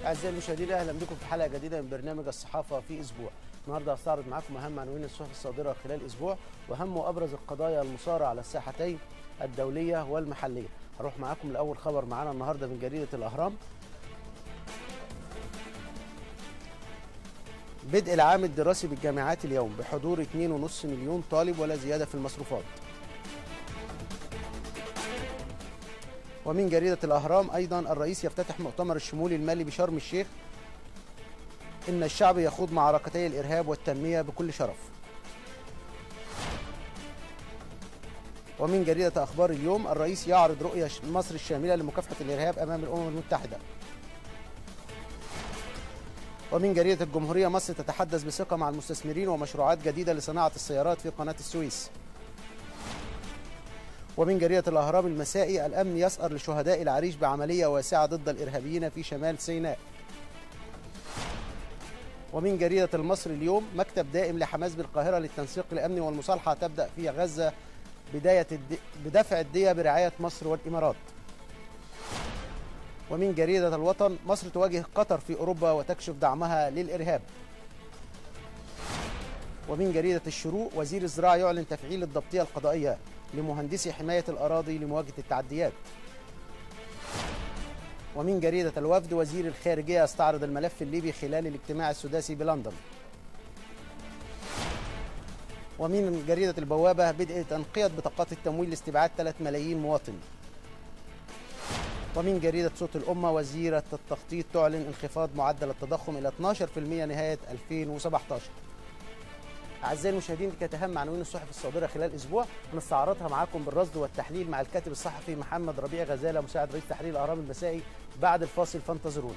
أعزائي المشاهدين أهلا بكم في حلقة جديدة من برنامج الصحافة في أسبوع النهاردة هستعرض معاكم أهم عناوين الصحف الصادرة خلال أسبوع وأهم وأبرز القضايا المثارة على الساحتين الدولية والمحلية هروح معاكم لأول خبر معانا النهاردة من جريدة الأهرام بدء العام الدراسي بالجامعات اليوم بحضور 2.5 مليون طالب ولا زيادة في المصروفات ومن جريدة الأهرام أيضا الرئيس يفتتح مؤتمر الشمول المالي بشرم الشيخ إن الشعب يخوض معركتي الإرهاب والتنمية بكل شرف ومن جريدة أخبار اليوم الرئيس يعرض رؤية مصر الشاملة لمكافحة الإرهاب أمام الأمم المتحدة ومن جريدة الجمهورية مصر تتحدث بثقة مع المستثمرين ومشروعات جديدة لصناعة السيارات في قناة السويس ومن جريدة الأهرام المسائي الأمن يسأر لشهداء العريش بعملية واسعة ضد الإرهابيين في شمال سيناء ومن جريدة المصري اليوم مكتب دائم لحماس بالقاهرة للتنسيق الأمني والمصالحة تبدأ في غزة بداية الد... بدفع الدية برعاية مصر والإمارات ومن جريدة الوطن مصر تواجه قطر في أوروبا وتكشف دعمها للإرهاب ومن جريدة الشروق وزير الزراعة يعلن تفعيل الضبطية القضائية لمهندسي حماية الأراضي لمواجهة التعديات ومن جريدة الوفد وزير الخارجية يستعرض الملف الليبي خلال الاجتماع السداسي بلندن ومن جريدة البوابة بدء تنقية بطاقات التمويل لاستبعاد 3 ملايين مواطن ومن جريدة صوت الأمة وزيرة التخطيط تعلن انخفاض معدل التضخم إلى 12% نهاية 2017 أعزائي المشاهدين دي كانت أهم عناوين الصحف الصادرة خلال أسبوع هنستعرضها معاكم بالرصد والتحليل مع الكاتب الصحفي محمد ربيع غزالة مساعد رئيس تحرير الأهرام المسائي بعد الفاصل فانتظرونا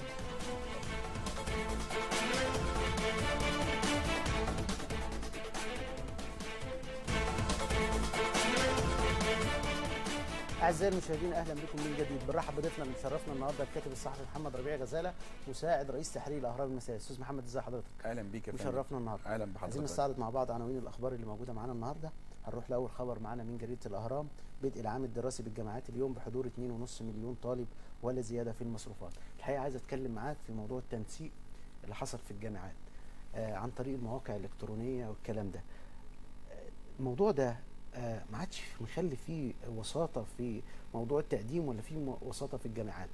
اعزائي المشاهدين اهلا بكم من جديد بنرحب بضيفنا اللي مشرفنا النهارده الكاتب الصحفي محمد ربيع غزاله مساعد رئيس تحرير الاهرام المسائي استاذ محمد ازي حضرتك اهلا بيك يا فندم مشرفنا النهارده اهلا بحضرتك عايزين نستعرض مع بعض عناوين الاخبار اللي موجوده معانا النهارده هنروح لاول خبر معانا من جريده الاهرام بدء العام الدراسي بالجامعات اليوم بحضور 2.5 مليون طالب ولا زياده في المصروفات الحقيقه عايز اتكلم معاك في موضوع التنسيق اللي حصل في الجامعات آه عن طريق المواقع الالكترونيه والكلام ده آه الموضوع ده آه ما عادش مخلي فيه وساطه في موضوع التقديم ولا في وساطه في الجامعات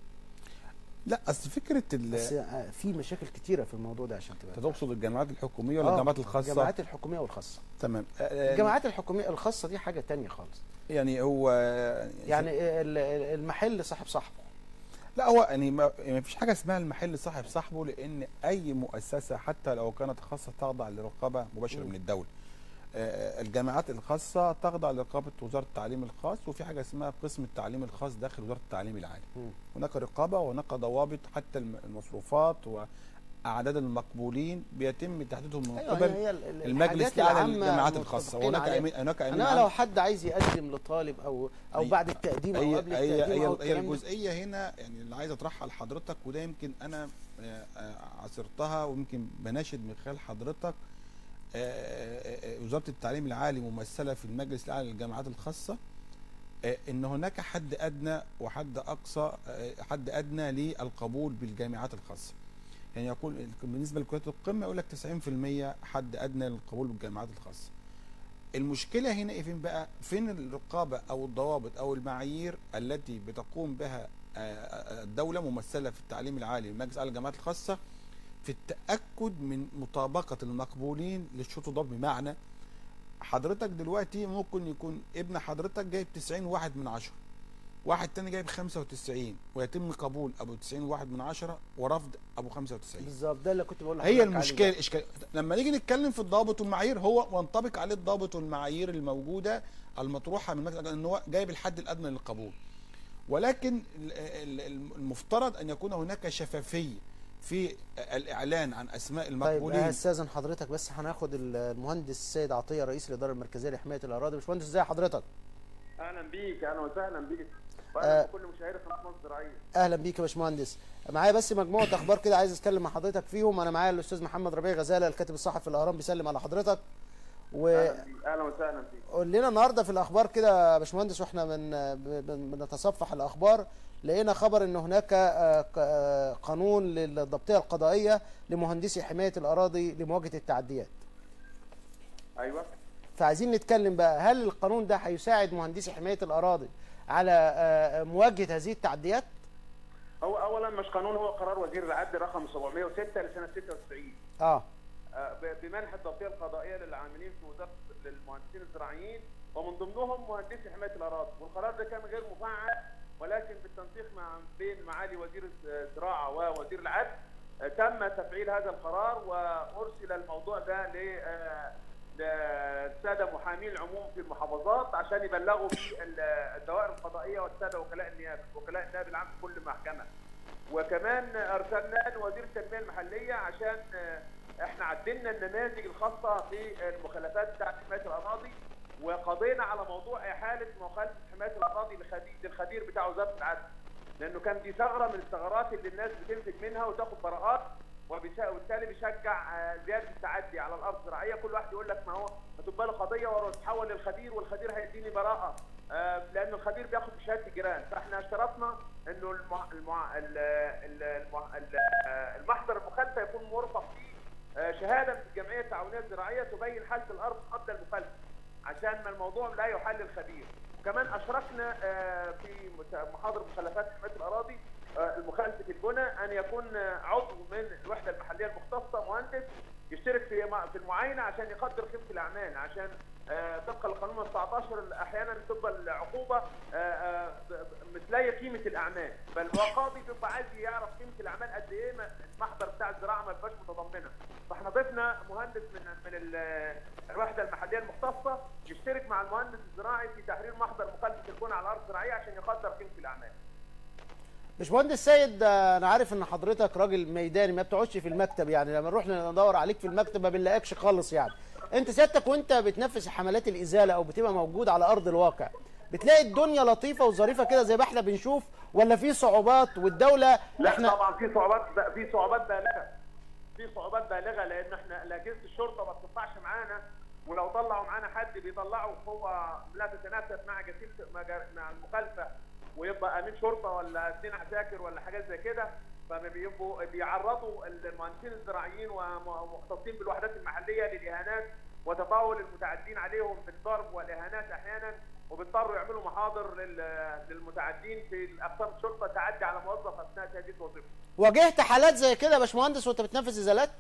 لا اصل فكره بس آه في مشاكل كتيره في الموضوع ده عشان تبقى انت تقصد الجامعات الحكوميه ولا آه، الجامعات الخاصه الجامعات الحكوميه والخاصه تمام آه، الجامعات الحكوميه الخاصه دي حاجه تانية خالص يعني هو يعني ال- ال- المحل صاحب صاحبه لا هو يعني ما يعني فيش حاجه اسمها المحل صاحب صاحبه لان اي مؤسسه حتى لو كانت خاصه تخضع لرقابه مباشره مم. من الدوله آه، الجامعات الخاصه تخضع لرقابه وزاره التعليم الخاص وفي حاجه اسمها قسم التعليم الخاص داخل وزاره التعليم العالي مم. هناك رقابه وهناك ضوابط حتى الم- المصروفات واعداد المقبولين بيتم تحديدهم من ايوه قبل هي ال- ال- المجلس الحاجات الاعلى العامة للجامعات الخاصه متفقين وهناك عليها. أمين هناك امين انا عام. لو حد عايز يقدم لطالب او او هي- بعد التقديم او هي قبل هي التقديم او هي, هي الكلام ده الجزئيه هنا يعني اللي عايز اطرحها لحضرتك وده يمكن انا آه، آه، عاصرتها ويمكن بناشد من خلال حضرتك آه، آه، آه، وزاره التعليم العالي ممثله في المجلس الاعلى للجامعات الخاصه آه، ان هناك حد ادنى وحد اقصى آه، حد ادنى للقبول بالجامعات الخاصه يعني يقول بالنسبه لكليات القمه يقول لك 90% حد ادنى للقبول بالجامعات الخاصه المشكله هنا إيه فين بقى فين الرقابه او الضوابط او المعايير التي بتقوم بها آه، آه، الدوله ممثله في التعليم العالي المجلس الاعلى للجامعات الخاصه في التاكد من مطابقه المقبولين للشروط الضبط بمعنى حضرتك دلوقتي ممكن يكون ابن حضرتك جايب 90 واحد من عشرة واحد تاني جايب 95 ويتم قبول ابو 90 واحد من عشرة ورفض ابو 95 بالظبط ده اللي كنت بقول هي لحضرتك عليه المشكله ده. الاشكال لما نيجي نتكلم في الضوابط والمعايير هو وينطبق عليه الضوابط والمعايير الموجوده المطروحه من المجلس ان هو جايب الحد الادنى للقبول ولكن ال- ال- المفترض ان يكون هناك شفافيه في الاعلان عن اسماء طيب المقبولين استاذن حضرتك بس هناخد المهندس السيد عطيه رئيس الاداره المركزيه لحمايه الاراضي باشمهندس ازي حضرتك اهلا بيك اهلا وسهلا بيك آه. واهلا بكل مشاهير قناه مصر الزراعيه اهلا بيك يا باشمهندس معايا بس مجموعه اخبار كده عايز اتكلم مع حضرتك فيهم انا معايا الاستاذ محمد ربيع غزاله الكاتب الصحفي في الاهرام بيسلم على حضرتك و اهلا بيك اهلا وسهلا بيك قول لنا النهارده في الاخبار كده يا باشمهندس واحنا من بن- بنتصفح الاخبار لقينا خبر ان هناك آه، ق- آه، قانون للضبطيه القضائيه لمهندسي حمايه الاراضي لمواجهه التعديات ايوه فعايزين نتكلم بقى هل القانون ده هيساعد مهندسي حمايه الاراضي على آه، مواجهه هذه التعديات هو اولا مش قانون هو قرار وزير العدل رقم 706 لسنه 96 اه آه، ب- بمنح الضبطيه القضائيه للعاملين في وزاره للمهندسين الزراعيين ومن ضمنهم مهندسي حمايه الاراضي والقرار ده كان غير مفعل ولكن بالتنسيق مع بين معالي وزير الزراعه ووزير العدل آه، تم تفعيل هذا القرار وارسل الموضوع ده ل آه، للساده محامين العموم في المحافظات عشان يبلغوا في ال- الدوائر القضائيه والساده وكلاء النيابه وكلاء النائب العام في كل محكمه وكمان ارسلنا لوزير التنميه المحليه عشان آه، احنا عدلنا النماذج الخاصه في المخالفات بتاعت حمايه الاراضي وقضينا على موضوع احاله مخالفه حمايه الاراضي لخدير للخدير بتاع وزاره العدل لانه كان دي ثغره من الثغرات اللي الناس بتنتج منها وتاخد براءات وبيشا- وبالتالي بيشجع آه، زياده التعدي على الارض الزراعيه كل واحد يقول لك ما هو هتبقى له قضيه وتتحول للخدير والخدير هيديني براءه آه، لان الخدير بياخد بشهاده الجيران فاحنا اشترطنا انه المع... المع... ال- ال- المع... ال- آه، المحضر المخالفه يكون مرفق فيه آه، شهاده من الجمعيه التعاونيه الزراعيه تبين حاله الارض قبل المخالفه عشان ما الموضوع لا يحل الخبير وكمان اشركنا آه، في مت- محاضر مخالفات حمايه الاراضي آه، المخالفه البنى ان يكون آه، عضو من الوحده المحليه المختصه مهندس يشترك في مع- في المعاينه عشان يقدر قيمه الاعمال عشان آه، طبقا لقانون 19 احيانا تبقى العقوبه آه، آه، ب- ب- مش لاقيه قيمه الاعمال بل هو قاضي بيبقى عايز يعرف قيمه الاعمال قد ايه ما- المحضر بتاع الزراعه ما يبقاش متضمنها فاحنا ضفنا مهندس من من ال- الوحده المحليه المختصه يشترك مع المهندس الزراعي في تحرير محضر مخالفه البنى على الارض الزراعيه عشان يقدر قيمه الاعمال باشمهندس سيد آه، انا عارف ان حضرتك راجل ميداني ما بتقعدش في المكتب يعني لما نروح ندور عليك في المكتب ما بنلاقيكش خالص يعني انت سيادتك وانت بتنفذ حملات الازاله او بتبقى موجود على ارض الواقع بتلاقي الدنيا لطيفه وظريفه كده زي ما احنا بنشوف ولا في صعوبات والدوله لا احنا طبعا في صعوبات في صعوبات بالغه في صعوبات بالغه لان احنا اجهزه الشرطه ما بتطلعش معانا ولو طلعوا معانا حد بيطلعوا هو لا تتنافس مع جسيم مع جا- مع المخالفه ويبقى امين شرطه ولا اثنين عساكر ولا حاجات زي كده فما بيبقوا بيعرضوا المهندسين الزراعيين ومختصين بالوحدات المحليه للاهانات وتطاول المتعدين عليهم بالضرب والاهانات احيانا وبيضطروا يعملوا محاضر لل- للمتعدين في اقسام الشرطه تعدي على موظف اثناء تاديه وظيفته. واجهت حالات زي كده يا باشمهندس وانت بتنفذ ازالات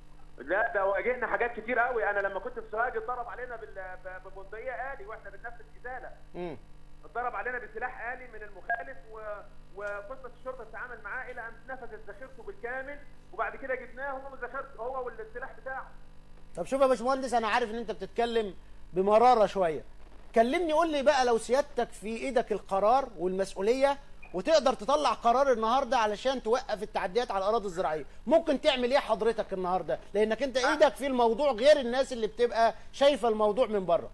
لا ده واجهنا حاجات كتير قوي انا لما كنت في سوهاج اتضرب علينا بال- ب- ببندقيه آلي واحنا بننفذ ازاله امم اتضرب علينا بسلاح آلي من المخالف و... وقسمة الشرطة تتعامل معاه إلى أن نفذت ذخيرته بالكامل وبعد كده جبناه هو وذخيرته هو والسلاح بتاعه طب شوف يا باشمهندس انا عارف ان انت بتتكلم بمراره شويه كلمني قول لي بقى لو سيادتك في ايدك القرار والمسؤوليه وتقدر تطلع قرار النهارده علشان توقف التعديات على الاراضي الزراعيه ممكن تعمل ايه حضرتك النهارده لانك انت ايدك في الموضوع غير الناس اللي بتبقى شايفه الموضوع من بره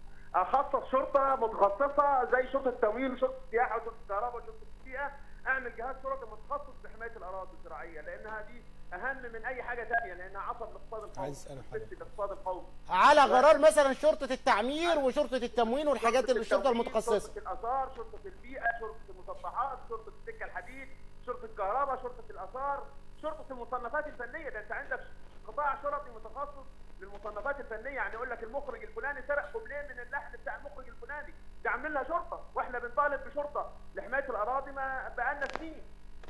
اخصص شرطه متخصصه زي شرطه التمويل وشرطه السياحه وشرطه الكهرباء وشرطه البيئه اعمل جهاز شرطه متخصص بحمايه الاراضي الزراعيه لانها دي اهم من اي حاجه ثانيه لانها عصب الاقتصاد القومي عايز أسألك حاجة. بتمثل الاقتصاد القومي على غرار مثلا شرطه التعمير وشرطه التموين والحاجات شرطة الشرطه التموين، المتخصصه شرطه الاثار شرطه البيئه شرطه المسطحات شرطه السكه الحديد شرطه الكهرباء شرطه الاثار شرطه المصنفات الفنيه ده انت عندك قطاع شرطي متخصص للمصنفات الفنيه يعني يقول لك المخرج الفلاني سرق كوبليه من اللحن بتاع المخرج الفلاني ده عاملين لها شرطه واحنا بنطالب بشرطه لحمايه الاراضي ما بقالنا سنين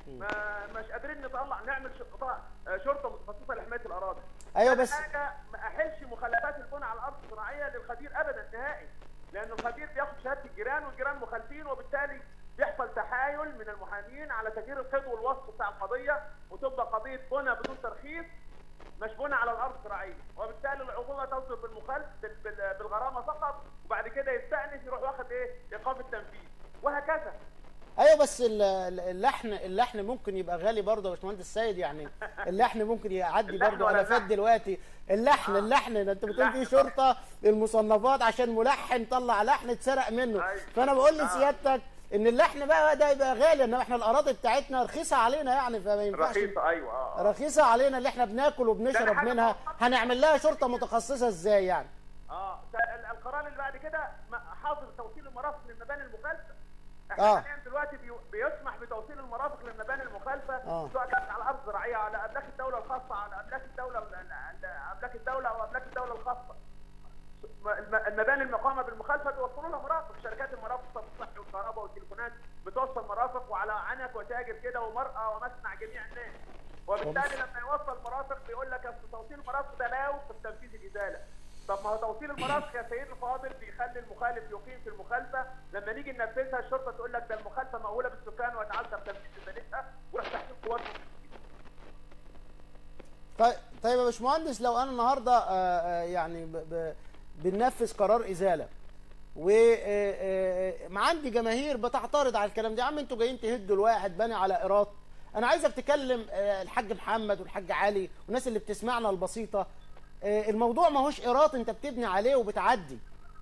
ما مش قادرين نطلع نعمل ش- قطاع آه، شرطه متخصصه لحمايه الاراضي ايوه أنا بس حاجه ما احلش مخالفات البنى على الارض الزراعيه للخبير ابدا نهائي لان الخبير بياخد شهاده الجيران والجيران مخالفين وبالتالي بيحصل تحايل من المحامين على تغيير القيد والوصف بتاع القضيه وتبقى قضيه بنى بدون ترخيص مش بنى على الارض الزراعيه وبالتالي العقوبه تصدر بالمخالف بال- بال- بالغرامه فقط وبعد كده يستأنف يروح واخد ايه ايقاف التنفيذ وهكذا ايوه بس ال- ال- اللحن اللحن ممكن يبقى غالي برضه يا باشمهندس سيد يعني اللحن ممكن يعدي اللحن برضه ولا الافات اللحن؟ دلوقتي اللحن اللحن ده انت بتقول في اللحن شرطه المصنفات عشان ملحن طلع لحن اتسرق منه أيوة. فانا بقول آه. لسيادتك ان اللحن بقى ده يبقى غالي انما احنا الاراضي بتاعتنا رخيصه علينا يعني فما ينفعش رخيصه ايوه اه رخيصه علينا اللي احنا بناكل وبنشرب حاجة منها مؤقتة. هنعمل لها شرطه متخصصه ازاي يعني اه ده ال- القرار اللي بعد كده م- حاظر توصيل المرافق للمباني المخالفه احنا آه. حاليا دلوقتي بي- بيسمح بتوصيل المرافق للمباني المخالفه آه. سواء كانت على ارض زراعيه على املاك الدوله الخاصه على املاك الدوله ال- ال- املاك الدوله او املاك الدوله الخاصه الم- المباني المقامه بالمخالفه بيوصلوا لها مرافق شركات المرافق الصرف الصحي والكهرباء والتليفونات بتوصل مرافق وعلى عنك وتاجر كده ومرأة ومسمع جميع الناس وبالتالي لما يوصل مرافق بيقول لك اصل توصيل المرافق ده لا يوقف تنفيذ الازاله طب ما هو توصيل المرافق يا سيدي الفاضل بيخلي المخالف يقيم في المخالفه لما نيجي ننفذها الشرطه تقول لك ده المخالفه مأهوله بالسكان ويتعذر تنفيذ ازالتها وراح تحكيم قوات طيب طيب يا باشمهندس لو انا النهارده آه، آه، يعني ب- ب- بننفذ قرار ازاله و آه، آه، ما عندي جماهير بتعترض على الكلام ده يا عم انتوا جايين تهدوا الواحد بني على ايراد انا عايزك تكلم آه، الحاج محمد والحاج علي والناس اللي بتسمعنا البسيطه آه، الموضوع ما هوش ايراد انت بتبني عليه وبتعدي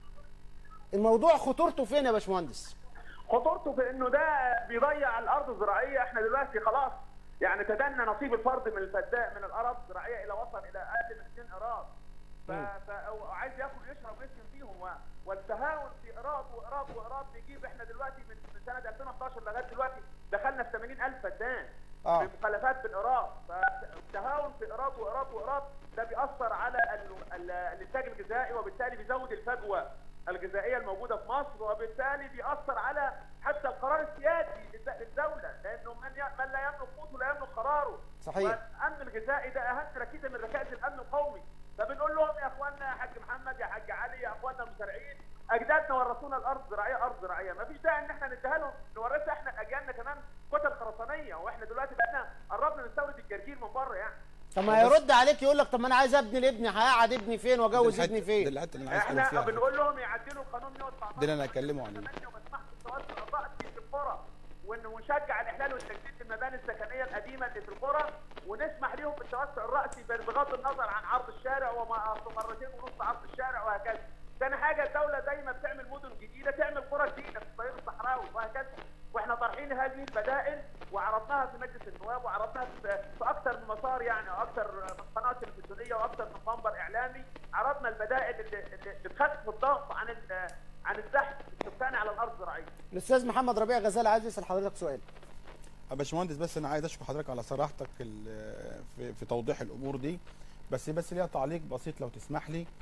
الموضوع خطورته فين يا باشمهندس خطورته في انه ده بيضيع الارض الزراعيه احنا دلوقتي خلاص يعني تدنى نصيب الفرد من الفداء من الاراضي الزراعيه الى وصل الى اقل من 2 ايراد ف... ف... أو عايز ياكل ويشرب ويسكن فيهم و... والتهاون في ايراد وايراد وايراد بيجيب احنا دلوقتي من من سنه 2011 لغايه دلوقتي دخلنا في 80000 فدان آه. بمخالفات بالايراد فالتهاون في ايراد وايراد وايراد ده بيأثر على ال- ال- الانتاج الغذائي وبالتالي بيزود الفجوه الغذائيه الموجوده في مصر وبالتالي بيأثر على حتى القرار السياسي للد- للدوله لانه من ي- من لا يملك قوته لا يملك قراره صحيح. والامن الغذائي ده اهم ركيزه من ركائز الامن القومي فبنقول لهم يا اخواننا يا حاج محمد يا حاج علي يا اخواننا المزارعين اجدادنا ورثونا الارض زراعيه ارض زراعيه ما فيش داعي ان احنا نديها لهم نورثها احنا لاجيالنا كمان كتل خرسانيه واحنا دلوقتي بقينا قربنا نستورد الجرجير من بره يعني طب ما هيرد عليك يقول لك طب ما انا عايز ابني لابني هقعد ابني فين واجوز ابني دي فين الحته اللي انا عايز اتكلم احنا فيها بنقول لهم يعدلوا القانون 119 ده اللي أنا هكلمه عليه. وما يسمحش بالتوسع الرأسي في القرى وان ونشجع الاحلال والتجديد في المباني السكنيه القديمه اللي في القرى ونسمح لهم بالتوسع الرأسي بغض النظر عن عرض الشارع وما أصل مرتين ونص عرض الشارع وهكذا. ثاني حاجه الدوله دايما بتعمل مدن جديده تعمل قرى جديده في الصعيد الصحراوي وهكذا واحنا طارحين هذه البدائل وعرضناها في مجلس النواب وعرضناها في في اكثر من مسار يعني واكثر من قناه تلفزيونيه واكثر من منبر اعلامي عرضنا البدائل اللي, اللي بتخفف الضغط عن ال- عن الزحف السكاني على الارض الزراعيه. الاستاذ محمد ربيع غزال عايز يسال حضرتك سؤال يا باشمهندس بس انا عايز اشكر حضرتك على صراحتك ال- في, في توضيح الامور دي بس بس ليها تعليق بسيط لو تسمح لي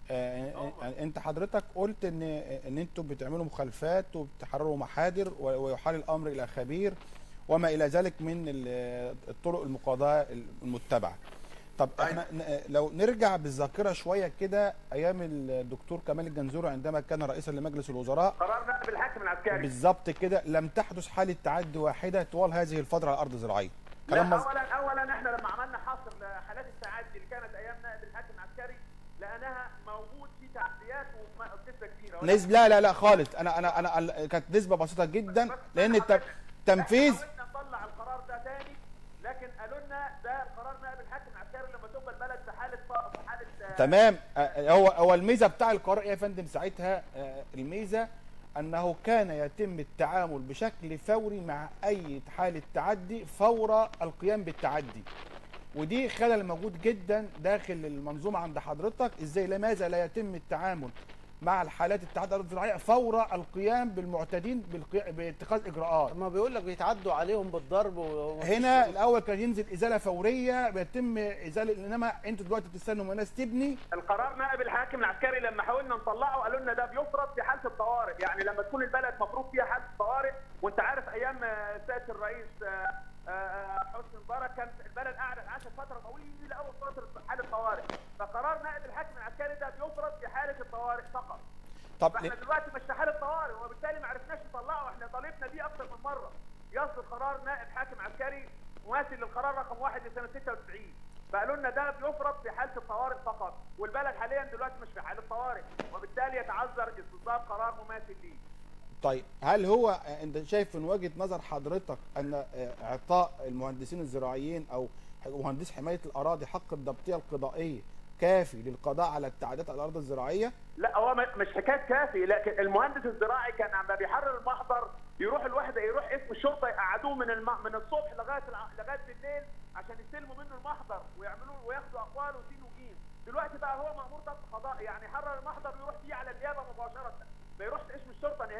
آه، آه، انت حضرتك قلت ان ان انتوا بتعملوا مخالفات وبتحرروا محاضر و- ويحال الامر الى خبير وما الى ذلك من ال- الطرق المقاضاه المتبعه طب احنا ن- لو نرجع بالذاكره شويه كده ايام الدكتور كمال الجنزوري عندما كان رئيسا لمجلس الوزراء قرار نائب الحاكم العسكري. بالظبط كده لم تحدث حاله تعدي واحده طوال هذه الفتره على الارض الزراعيه لا كلام مز... اولا اولا احنا لما عملنا حصر لحالات التعدي اللي كانت ايام نائب الحاكم العسكري لقيناها موجود في تعديات وبنسبه كبيره نسبة لا لا لا خالص انا انا انا ال- كانت نسبه بسيطه جدا لان الت- التنفيذ احنا حاولنا نطلع القرار ده تاني لكن قالوا لنا ده القرار نائب الحاكم العسكري لما تبقى البلد في حاله فقر في حاله آه، تمام آه، هو هو الميزه بتاع القرار ايه يا فندم ساعتها آه، الميزه انه كان يتم التعامل بشكل فوري مع اي حاله تعدي فور القيام بالتعدي ودي خلل موجود جدا داخل المنظومه عند حضرتك ازاي لماذا لا يتم التعامل مع الحالات التعدي الزراعيه فور القيام بالمعتدين بالقي... باتخاذ اجراءات طب ما بيقول لك بيتعدوا عليهم بالضرب و... هنا الاول كان ينزل ازاله فوريه بيتم ازاله انما انتوا دلوقتي بتستنوا من الناس تبني القرار نائب الحاكم العسكري لما حاولنا نطلعه قالوا لنا ده بيفرض في حاله الطوارئ يعني لما تكون البلد مفروض فيها حاله طوارئ وانت عارف ايام آه، سياده الرئيس آه، آه، حسني مبارك كان البلد قعدت عاشت فتره طويله قوي في فتره حاله طوارئ فقرار نائب الحاكم العسكري ده بيفرض في حاله الطوارئ فقط طب فاحنا دلوقتي مش في حاله طوارئ وبالتالي ما عرفناش نطلعه احنا طالبنا بيه اكثر من مره يصدر قرار نائب حاكم عسكري مماثل للقرار رقم واحد لسنه 96 فقالوا لنا ده بيفرض في حاله الطوارئ فقط والبلد حاليا دلوقتي مش في حاله طوارئ وبالتالي يتعذر استصدار قرار مماثل ليه طيب هل هو آه، انت شايف من وجهه نظر حضرتك ان آه، اعطاء المهندسين الزراعيين او مهندس حمايه الاراضي حق الضبطيه القضائيه كافي للقضاء على التعديات على الارض الزراعيه؟ لا هو م- مش حكايه كافي لكن المهندس الزراعي كان عم بيحرر المحضر يروح الوحده يروح اسم الشرطه يقعدوه من الم... من الصبح لغايه الع... لغايه بالليل عشان يستلموا منه المحضر ويعملوا وياخدوا اقوال وسين وجيم دلوقتي بقى هو مامور ضبط قضائي يعني يحرر المحضر ويروح بيه على النيابه مباشره ما يروحش اسم الشرطه نهائي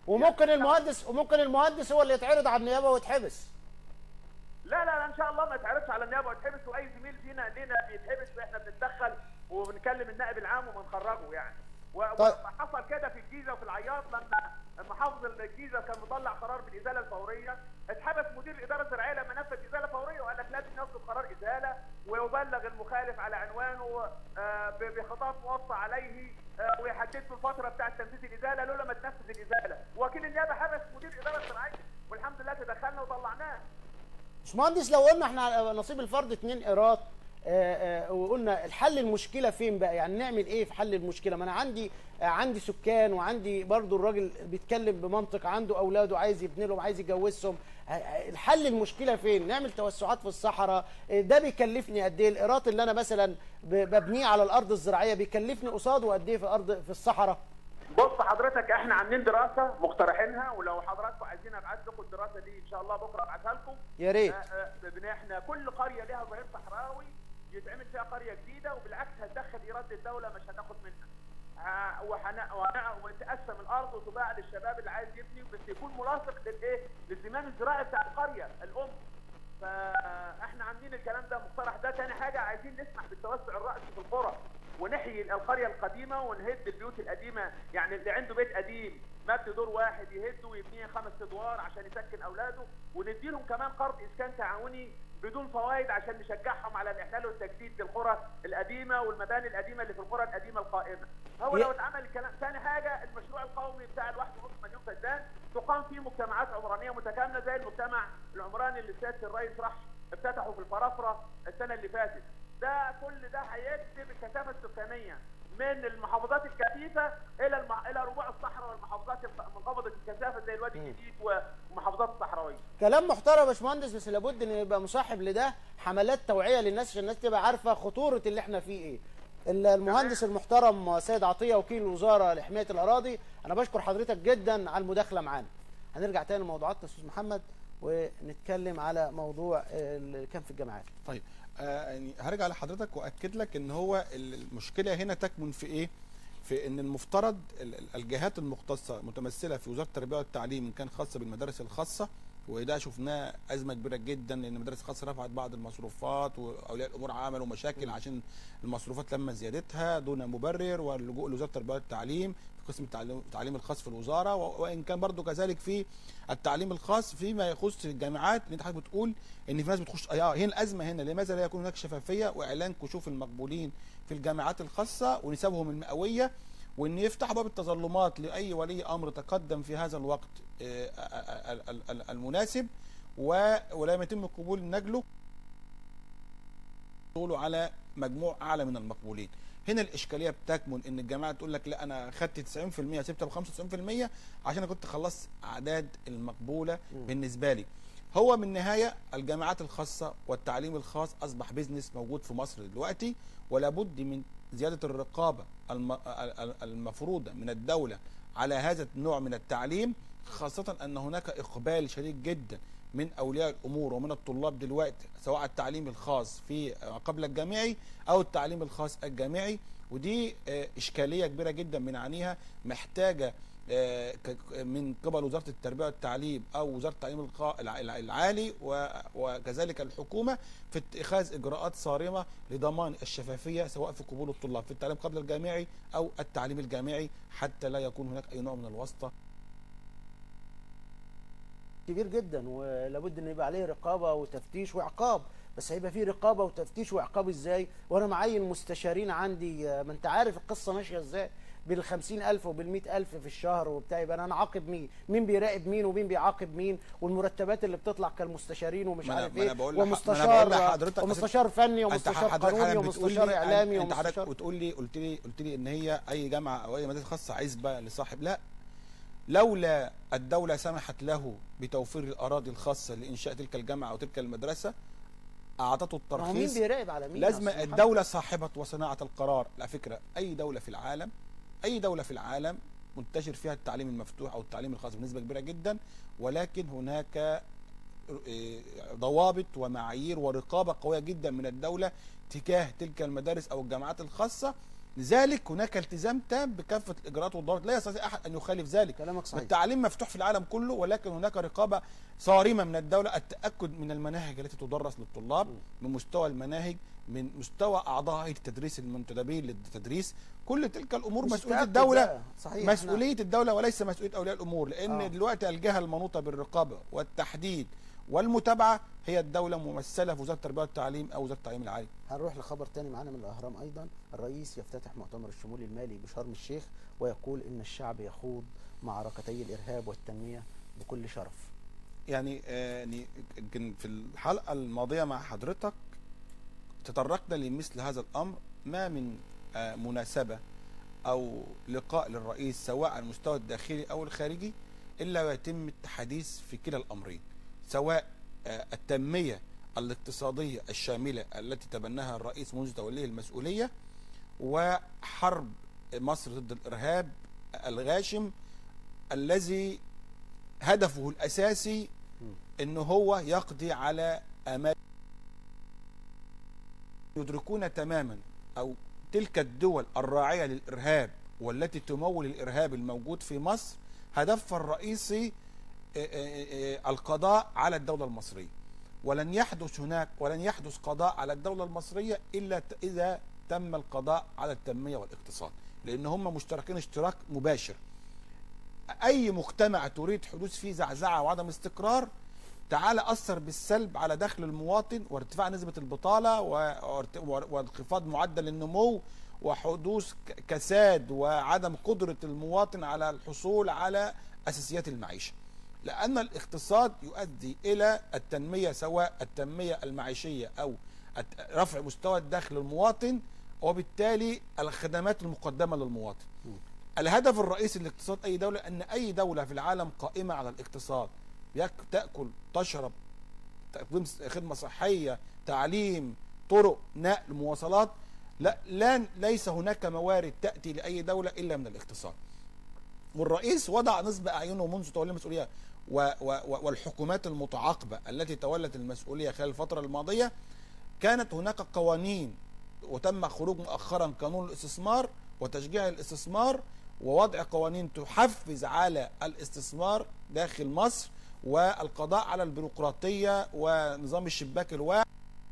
وممكن المهندس وممكن المهندس هو اللي يتعرض على النيابه ويتحبس لا لا لا ان شاء الله ما يتعرضش على النيابه ويتحبس واي زميل فينا لينا بيتحبس واحنا بنتدخل وبنكلم النائب العام وبنخرجه يعني و- طيب. وحصل كده في الجيزه وفي العياط لما محافظ الجيزه كان مطلع قرار بالازاله الفوريه اتحبس مدير الاداره الزراعيه لما نفذ ازاله فوريه وقال لك لازم يصدر قرار ازاله ويبلغ المخالف على عنوانه آه، ب- بخطاب موصى عليه آه، ويحدد له الفتره بتاعه تنفيذ الازاله لولا ما تنفذ الازاله وكيل النيابه حبس مدير الاداره الزراعيه والحمد لله تدخلنا وطلعناه باشمهندس لو قلنا احنا على نصيب الفرد اتنين ايراد آه، آه، وقلنا الحل المشكله فين بقى يعني نعمل ايه في حل المشكله ما انا عندي آه، عندي سكان وعندي برضو الراجل بيتكلم بمنطق عنده اولاده عايز يبني لهم عايز يجوزهم آه، آه، الحل المشكله فين نعمل توسعات في الصحراء آه، ده بيكلفني قد ايه الايراد اللي انا مثلا ب- ببنيه على الارض الزراعيه بيكلفني قصاده قد ايه في ارض في الصحراء بص حضرتك احنا عاملين دراسه مقترحينها ولو حضراتكم عايزين ابعت لكم الدراسه دي ان شاء الله بكره ابعتها لكم يا ريت آه، آه، بن- احنا كل قريه لها ظهير صحراوي يتعمل فيها قريه جديده وبالعكس هتدخل ايراد الدوله مش هتاخد منها ها- وهن- وهن- وتقسم الارض وتباع للشباب اللي عايز يبني بس يكون ملاصق للايه؟ للزمام الزراعي بتاع القريه الام فاحنا عاملين الكلام ده مقترح ده تاني حاجه عايزين نسمح بالتوسع الراسي في القرى ونحيي القريه القديمه ونهد البيوت القديمه يعني اللي عنده بيت قديم مبني دور واحد يهده ويبنيه خمس ادوار عشان يسكن اولاده ونديلهم كمان قرض اسكان تعاوني بدون فوائد عشان نشجعهم على الاحلال والتجديد للقرى القديمه والمباني القديمه اللي في القرى القديمه القائمه. هو ي- لو اتعمل الكلام ثاني حاجه المشروع القومي بتاع الواحد ونص مليون فدان تقام فيه مجتمعات عمرانيه متكامله زي المجتمع العمراني اللي سياده الرئيس راح افتتحه في الفرافره السنه اللي فاتت. ده كل ده هيكتب الكثافه السكانيه من المحافظات الكثيفه الى الم... الى ربوع الصحراء والمحافظات الق- منخفضه الكثافه زي الوادي مم. الجديد والمحافظات الصحراويه. كلام محترم يا باشمهندس بس لابد ان يبقى مصاحب لده حملات توعيه للناس عشان الناس تبقى عارفه خطوره اللي احنا فيه ايه. ال- المهندس المحترم سيد عطيه وكيل الوزاره لحمايه الاراضي انا بشكر حضرتك جدا على المداخله معانا. هنرجع تاني لموضوعاتنا يا استاذ محمد ونتكلم على موضوع اللي كان في الجامعات. طيب آه يعني هرجع لحضرتك واكد لك ان هو المشكله هنا تكمن في ايه؟ في ان المفترض ال- ال- الجهات المختصه متمثله في وزاره التربيه والتعليم ان كان خاصه بالمدارس الخاصه وده شفناه ازمه كبيره جدا لان المدارس الخاصه رفعت بعض المصروفات واولياء الامور عملوا مشاكل عشان المصروفات تم زيادتها دون مبرر واللجوء لوزاره التربيه والتعليم في قسم التعليم التعليم الخاص في الوزاره و- وان كان برضو كذلك في التعليم الخاص فيما يخص الجامعات اللي انت حضرتك بتقول ان في ناس بتخش اه هنا الازمه هنا لماذا لا يكون هناك شفافيه واعلان كشوف المقبولين في الجامعات الخاصه ونسبهم المئويه وان يفتح باب التظلمات لاي ولي امر تقدم في هذا الوقت آه، آه، ال- ال- ال- المناسب و- ولم يتم قبول نجله حصوله على مجموع اعلى من المقبولين هنا الاشكاليه بتكمن ان الجامعه تقول لك لا انا خدت 90% سبتها ب 95% عشان انا كنت خلصت اعداد المقبوله مم. بالنسبه لي هو من النهايه الجامعات الخاصه والتعليم الخاص اصبح بيزنس موجود في مصر دلوقتي ولا بد من زياده الرقابه الم- ال- ال- المفروضه من الدوله على هذا النوع من التعليم خاصه ان هناك اقبال شديد جدا من اولياء الامور ومن الطلاب دلوقتي سواء التعليم الخاص في ما قبل الجامعي او التعليم الخاص الجامعي ودي آه، اشكاليه كبيره جدا بنعانيها محتاجه آه، ك- من قبل وزاره التربيه والتعليم او وزاره التعليم القا- الع- الع- العالي و- وكذلك الحكومه في اتخاذ اجراءات صارمه لضمان الشفافيه سواء في قبول الطلاب في التعليم قبل الجامعي او التعليم الجامعي حتى لا يكون هناك اي نوع من الواسطه كبير جدا ولابد ان يبقى عليه رقابه وتفتيش وعقاب بس هيبقى فيه رقابه وتفتيش وعقاب ازاي وانا معين مستشارين عندي آه، ما انت عارف القصه ماشيه ازاي بال 50000 وبال 100000 في الشهر وبتاع يبقى انا عاقب مين مين بيراقب مين ومين بيعاقب مين والمرتبات اللي بتطلع كالمستشارين ومش ما أنا- عارف ما أنا ايه بقول لح- ما أنا ومستشار بقول لحضرتك- ومستشار فني انت ومستشار حضرتك قانوني حضرتك بتقول ومستشار لي- اعلامي انت حضرتك ومستشار بتقول لي قلت لي قلت لي ان هي اي جامعه او اي مدرسه خاصه عزبه لصاحب لا لولا الدوله سمحت له بتوفير الاراضي الخاصه لانشاء تلك الجامعه او تلك المدرسه اعطته ما هو مين الترخيص بيراقب على مين يا لازم أستاذ محمد؟ الدولة صاحبة وصناعة القرار على فكرة أي دولة في العالم أي دولة في العالم منتشر فيها التعليم المفتوح أو التعليم الخاص بنسبة كبيرة جدا ولكن هناك آه، ضوابط ومعايير ورقابة قوية جدا من الدولة تجاه تلك المدارس أو الجامعات الخاصة لذلك هناك التزام تام بكافه الاجراءات والضوابط لا يستطيع احد ان يخالف ذلك كلامك صحيح التعليم مفتوح في العالم كله ولكن هناك رقابه صارمه من الدوله التاكد من المناهج التي تدرس للطلاب م. من مستوى المناهج من مستوى اعضاء هيئه التدريس المنتدبين للتدريس كل تلك الامور مش مسؤوليه تأكد الدوله بقى. صحيح مسؤوليه الدوله وليس مسؤوليه اولياء الامور لان آه. دلوقتي الجهه المنوطه بالرقابه والتحديد والمتابعه هي الدوله ممثله في وزاره التربيه والتعليم او وزاره التعليم العالي هنروح لخبر تاني معانا من الاهرام ايضا الرئيس يفتتح مؤتمر الشمول المالي بشرم الشيخ ويقول ان الشعب يخوض معركتي الارهاب والتنميه بكل شرف يعني آه، يعني يمكن في الحلقه الماضيه مع حضرتك تطرقنا لمثل هذا الامر ما من آه، مناسبه او لقاء للرئيس سواء على المستوى الداخلي او الخارجي الا ويتم التحديث في كلا الامرين سواء آه، التنميه الاقتصاديه الشامله التي تبناها الرئيس منذ توليه المسؤوليه وحرب مصر ضد الارهاب الغاشم الذي هدفه الاساسي مم. ان هو يقضي على امال يدركون تماما او تلك الدول الراعيه للارهاب والتي تمول الارهاب الموجود في مصر هدفها الرئيسي آه، آه، آه، القضاء على الدوله المصريه ولن يحدث هناك ولن يحدث قضاء على الدوله المصريه الا ت- اذا تم القضاء على التنميه والاقتصاد لان هم مشتركين اشتراك مباشر اي مجتمع تريد حدوث فيه زعزعه وعدم استقرار تعال اثر بالسلب على دخل المواطن وارتفاع نسبه البطاله وارت- وانخفاض معدل النمو وحدوث ك- كساد وعدم قدره المواطن على الحصول على اساسيات المعيشه لان الاقتصاد يؤدي الى التنميه سواء التنميه المعيشيه او الت- رفع مستوى الدخل للمواطن وبالتالي الخدمات المقدمه للمواطن الهدف الرئيسي لاقتصاد اي دوله ان اي دوله في العالم قائمه على الاقتصاد يك تاكل تشرب تقديم س- خدمه صحيه تعليم طرق نقل مواصلات لا لن ليس هناك موارد تاتي لاي دوله الا من الاقتصاد والرئيس وضع نصب اعينه منذ تولي المسؤوليه و و و والحكومات المتعاقبه التي تولت المسؤوليه خلال الفتره الماضيه كانت هناك قوانين وتم خروج مؤخرا قانون الاستثمار وتشجيع الاستثمار ووضع قوانين تحفز على الاستثمار داخل مصر والقضاء على البيروقراطيه ونظام الشباك الواحد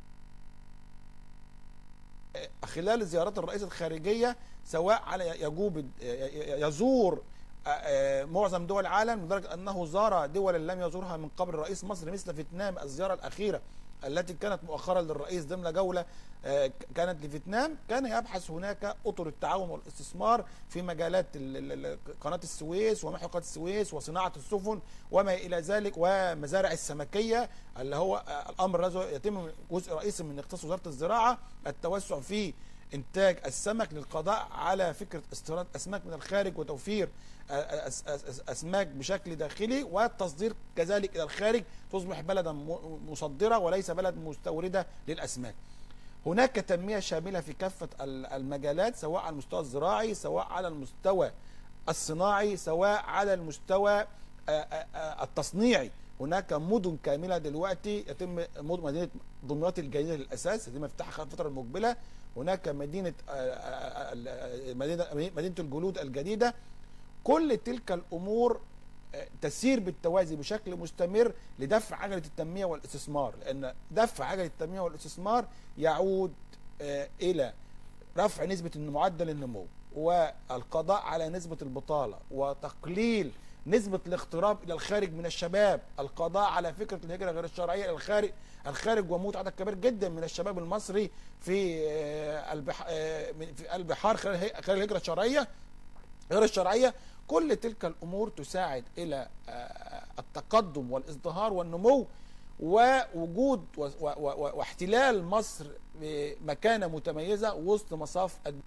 خلال زيارات الرئيس الخارجيه سواء على يجوب يزور معظم دول العالم لدرجه انه زار دول لم يزورها من قبل رئيس مصر مثل فيتنام الزياره الاخيره التي كانت مؤخرا للرئيس ضمن جوله آه، كانت لفيتنام كان يبحث هناك اطر التعاون والاستثمار في مجالات ال- ال- ال- قناه السويس ومحور قناه السويس وصناعه السفن وما الى ذلك ومزارع السمكيه اللي هو آه، الامر الذي يتم جزء رئيسي من اختصاص وزاره الزراعه التوسع في انتاج السمك للقضاء على فكره استيراد اسماك من الخارج وتوفير آه، أس- أس- أس- اسماك بشكل داخلي والتصدير كذلك الى الخارج تصبح بلدا م- مصدره وليس بلد مستورده للاسماك. هناك تنميه شامله في كافه ال- المجالات سواء على المستوى الزراعي سواء على المستوى الصناعي سواء على المستوى آه، آه، آه، التصنيعي هناك مدن كامله دلوقتي يتم مدن مدينه دمياط الجديده للاساس يتم افتتاحها خلال الفتره المقبله هناك مدينه آه، آه، آه، مدينه مدينه الجلود الجديده كل تلك الامور آه، تسير بالتوازي بشكل مستمر لدفع عجله التنميه والاستثمار لان دفع عجله التنميه والاستثمار يعود آه، الى رفع نسبه معدل النمو والقضاء على نسبه البطاله وتقليل نسبة الاغتراب إلى الخارج من الشباب القضاء على فكرة الهجرة غير الشرعية إلى الخارج الخارج وموت عدد كبير جدا من الشباب المصري في آه، البح... آه، من- في البحار خلال هي- خلال الهجرة الشرعية غير الشرعية كل تلك الأمور تساعد إلى آه، التقدم والازدهار والنمو ووجود و- و- و- واحتلال مصر بمكانة متميزة وسط مصاف الد-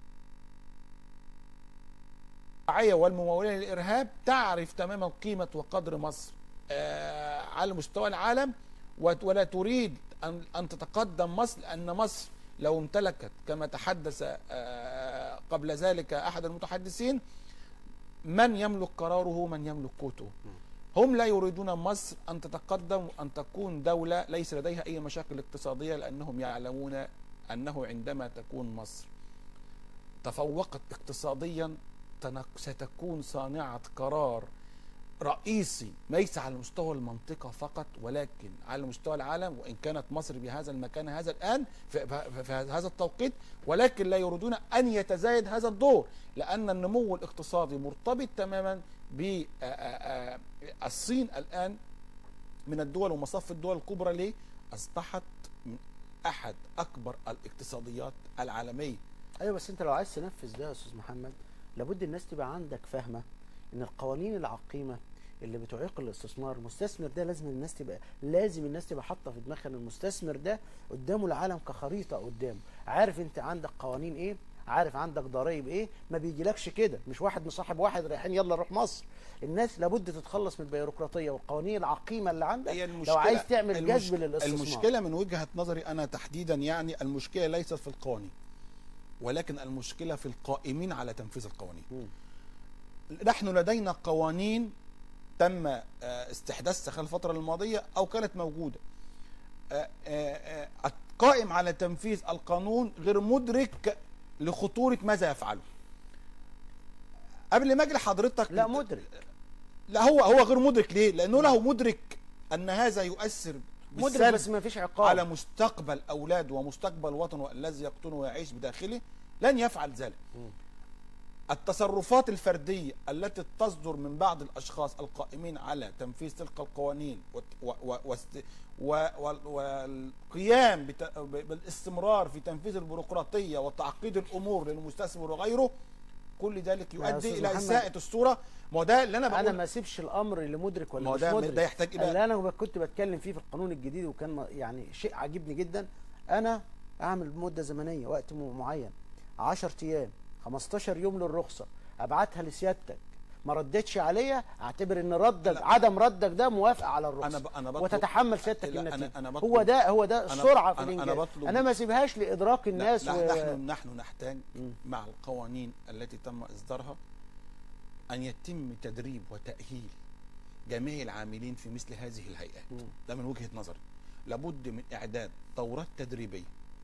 الدعاية والممولين للإرهاب تعرف تماما قيمة وقدر مصر آه، على مستوى العالم وت- ولا تريد أن أن تتقدم مصر لأن مصر لو امتلكت كما تحدث آه، قبل ذلك أحد المتحدثين من يملك قراره من يملك قوته هم لا يريدون مصر أن تتقدم وأن تكون دولة ليس لديها أي مشاكل اقتصادية لأنهم يعلمون أنه عندما تكون مصر تفوقت اقتصاديا تنق- ستكون صانعة قرار رئيسي ليس على مستوى المنطقة فقط ولكن على مستوى العالم وإن كانت مصر بهذا المكان هذا الآن في, في, في هذا التوقيت ولكن لا يريدون أن يتزايد هذا الدور لأن النمو الاقتصادي مرتبط تماما بالصين الآن من الدول ومصف الدول الكبرى ليه أصبحت من أحد أكبر الاقتصاديات العالمية ايوه بس انت لو عايز تنفذ ده يا استاذ محمد لابد الناس تبقى عندك فاهمه ان القوانين العقيمه اللي بتعيق الاستثمار المستثمر ده لازم الناس تبقى لازم الناس تبقى حاطه في دماغها ان المستثمر ده قدامه العالم كخريطه قدامه عارف انت عندك قوانين ايه عارف عندك ضرائب ايه ما بيجيلكش كده مش واحد مصاحب واحد رايحين يلا نروح مصر الناس لابد تتخلص من البيروقراطيه والقوانين العقيمه اللي عندك هي لو عايز تعمل المش- جذب للاستثمار المشكلة من وجهة نظري أنا تحديدا يعني المشكلة ليست في القوانين ولكن المشكلة في القائمين على تنفيذ القوانين مم. نحن لدينا قوانين تم آه، استحداثها خلال الفترة الماضية أو كانت موجودة آه، آه، آه، القائم على تنفيذ القانون غير مدرك لخطورة ماذا يفعله قبل ما اجي لحضرتك لا مدرك لا هو هو غير مدرك ليه؟ لأنه له مدرك أن هذا يؤثر مدرك بالسلب بس ما فيش عقاب على مستقبل اولاده ومستقبل وطنه الذي يقطنه ويعيش بداخله لن يفعل ذلك مم. التصرفات الفردية التي تصدر من بعض الأشخاص القائمين على تنفيذ تلك القوانين وت- و- و- واست- و- وال- والقيام بت- بالاستمرار في تنفيذ البيروقراطية وتعقيد الأمور للمستثمر وغيره كل ذلك يا يؤدي أستاذ إلى محمد، إساءة الصورة ما هو ده اللي أنا انا بقول ما اسيبش الامر لمدرك ما ولا هو مش ده مدرك ده يحتاج إيه بقى؟ اللي انا كنت بتكلم فيه في القانون الجديد وكان م- يعني شيء عاجبني جدا انا اعمل مده زمنيه وقت م- معين 10 ايام 15 يوم للرخصه ابعتها لسيادتك ما ردتش عليا اعتبر ان ردك لا. عدم ردك ده موافقه على الرخصه أنا ب- أنا بطلب وتتحمل سيادتك لا، أنا- النتيجه أنا بطلب- هو ده هو ده أنا- السرعه في أنا- أنا الانجاز بطلب- انا ما اسيبهاش لادراك الناس لا و... نحن نحن نحتاج مم. مع القوانين التي تم اصدارها ان يتم تدريب وتاهيل جميع العاملين في مثل هذه الهيئات مم. ده من وجهه نظري لابد من اعداد دورات تدريبيه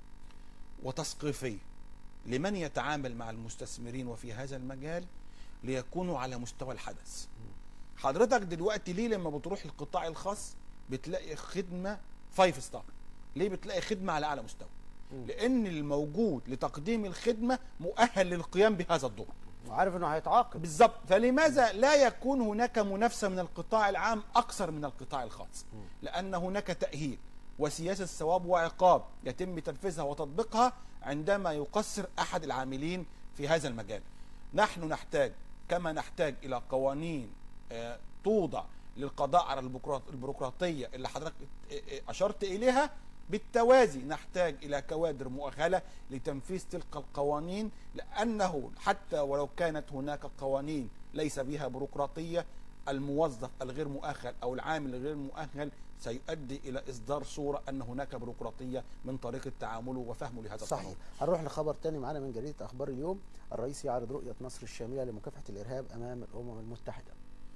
وتثقيفيه لمن يتعامل مع المستثمرين وفي هذا المجال ليكونوا على مستوى الحدث حضرتك دلوقتي ليه لما بتروح القطاع الخاص بتلاقي خدمه فايف ستار ليه بتلاقي خدمه على اعلى مستوى مم. لان الموجود لتقديم الخدمه مؤهل للقيام بهذا الدور وعارف انه هيتعاقب بالضبط فلماذا لا يكون هناك منافسه من القطاع العام اكثر من القطاع الخاص لان هناك تاهيل وسياسه ثواب وعقاب يتم تنفيذها وتطبيقها عندما يقصر احد العاملين في هذا المجال نحن نحتاج كما نحتاج الى قوانين آه، توضع للقضاء على البيروقراط- البيروقراطيه اللي حضرتك آه، آه، اشرت اليها بالتوازي نحتاج الى كوادر مؤهله لتنفيذ تلك القوانين لانه حتى ولو كانت هناك قوانين ليس بها بيروقراطيه الموظف الغير مؤهل او العامل الغير مؤهل سيؤدي الى اصدار صوره ان هناك بيروقراطيه من طريقه تعامله وفهمه لهذا صحيح القانون. هنروح لخبر تاني معانا من جريده اخبار اليوم الرئيس يعرض رؤيه مصر الشامله لمكافحه الارهاب امام الامم المتحده